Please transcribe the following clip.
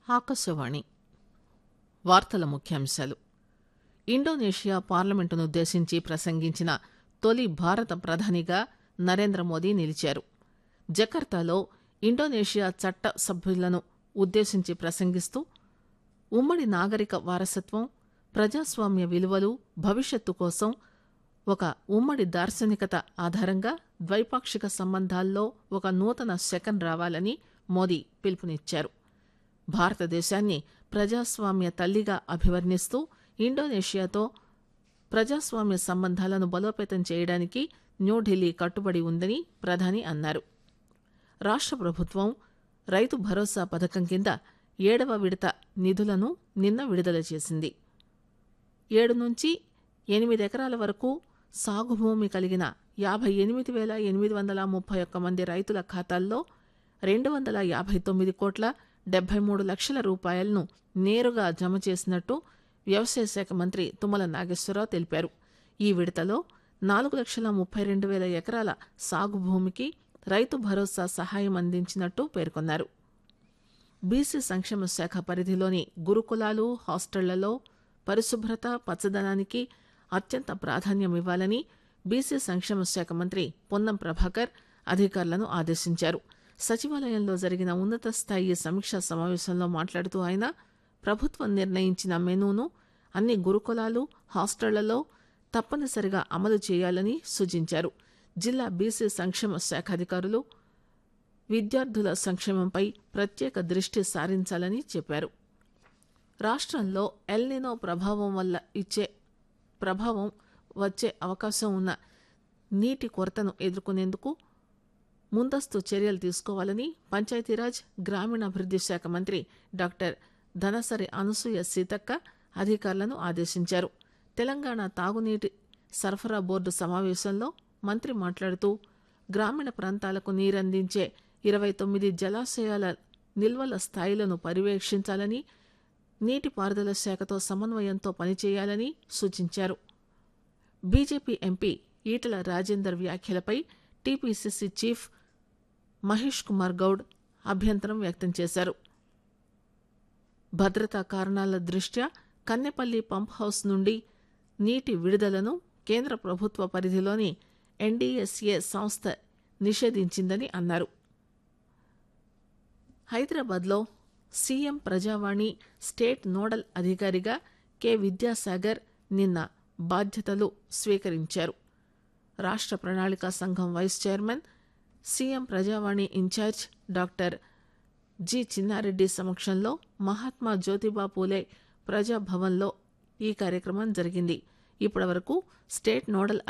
ఆకాశవాణి వార్తల ముఖ్యాంశాలు ఇండోనేషియా పార్లమెంటునుద్దేశించి ప్రసంగించిన తొలి భారత ప్రధానిగా నరేంద్ర మోదీ నిలిచారు జకర్తాలో ఇండోనేషియా చట్ట సభ్యులను ఉద్దేశించి ప్రసంగిస్తూ ఉమ్మడి నాగరిక వారసత్వం ప్రజాస్వామ్య విలువలు భవిష్యత్తు కోసం ఒక ఉమ్మడి దార్శనికత ఆధారంగా ద్వైపాక్షిక సంబంధాల్లో ఒక నూతన శకం రావాలని మోదీ పిలుపునిచ్చారు భారతదేశాన్ని ప్రజాస్వామ్య తల్లిగా అభివర్ణిస్తూ ఇండోనేషియాతో ప్రజాస్వామ్య సంబంధాలను బలోపేతం చేయడానికి న్యూఢిల్లీ కట్టుబడి ఉందని ప్రధాని అన్నారు రాష్ట్ర ప్రభుత్వం రైతు భరోసా పథకం కింద ఏడవ విడత నిధులను నిన్న విడుదల చేసింది ఏడు నుంచి ఎనిమిది ఎకరాల వరకు సాగు భూమి కలిగిన యాభై ఎనిమిది వేల ఎనిమిది వందల ముప్పై ఒక్క మంది రైతుల ఖాతాల్లో రెండు వందల యాభై తొమ్మిది కోట్ల డెబ్బై మూడు లక్షల రూపాయలను నేరుగా జమ చేసినట్టు వ్యవసాయ శాఖ మంత్రి తుమ్మల నాగేశ్వరరావు తెలిపారు ఈ విడతలో నాలుగు లక్షల ముప్పై రెండు వేల ఎకరాల సాగు భూమికి రైతు భరోసా సహాయం అందించినట్టు పేర్కొన్నారు బీసీ సంక్షేమ శాఖ పరిధిలోని గురుకులాలు హాస్టళ్లలో పరిశుభ్రత పచ్చదనానికి అత్యంత ప్రాధాన్యం ఇవ్వాలని బీసీ సంక్షేమ శాఖ మంత్రి పొన్నం ప్రభాకర్ అధికారులను ఆదేశించారు సచివాలయంలో జరిగిన ఉన్నత స్థాయి సమీక్షా సమావేశంలో మాట్లాడుతూ ఆయన ప్రభుత్వం నిర్ణయించిన మెనూను అన్ని గురుకులాలు హాస్టళ్లలో తప్పనిసరిగా అమలు చేయాలని సూచించారు జిల్లా బీసీ సంక్షేమ శాఖ అధికారులు విద్యార్థుల సంక్షేమంపై ప్రత్యేక దృష్టి సారించాలని చెప్పారు రాష్ట్రంలో ఎల్నినో ప్రభావం వల్ల ఇచ్చే ప్రభావం వచ్చే అవకాశం ఉన్న నీటి కొరతను ఎదుర్కొనేందుకు ముందస్తు చర్యలు తీసుకోవాలని పంచాయతీరాజ్ గ్రామీణాభివృద్ది శాఖ మంత్రి డాక్టర్ ధనసరి అనసూయ సీతక్క అధికారులను ఆదేశించారు తెలంగాణ తాగునీటి సరఫరా బోర్డు సమావేశంలో మంత్రి మాట్లాడుతూ గ్రామీణ ప్రాంతాలకు నీరందించే ఇరవై తొమ్మిది జలాశయాల నిల్వల స్థాయిలను పర్యవేక్షించాలని నీటిపారుదల శాఖతో సమన్వయంతో పనిచేయాలని సూచించారు బీజేపీ ఎంపీ ఈటల రాజేందర్ వ్యాఖ్యలపై టీపీసీసీ చీఫ్ మహేష్ కుమార్ గౌడ్ అభ్యంతరం వ్యక్తం చేశారు భద్రతా కారణాల దృష్ట్యా కన్నెపల్లి పంప్ హౌస్ నుండి నీటి విడుదలను కేంద్ర ప్రభుత్వ పరిధిలోని ఎన్డీఎస్ఏ సంస్థ నిషేధించిందని అన్నారు హైదరాబాద్లో సీఎం ప్రజావాణి స్టేట్ నోడల్ అధికారిగా కె విద్యాసాగర్ నిన్న బాధ్యతలు స్వీకరించారు రాష్ట్ర ప్రణాళికా సంఘం vice chairman CM Prajavani incharge doctor G Chinnareddy సమక్షంలో మహాత్మా జ్యోతిబా పూలే ప్రజాభవన్లో ఈ కార్యక్రమం జరిగింది ఇప్పటివరకు స్టేట్ నోడల్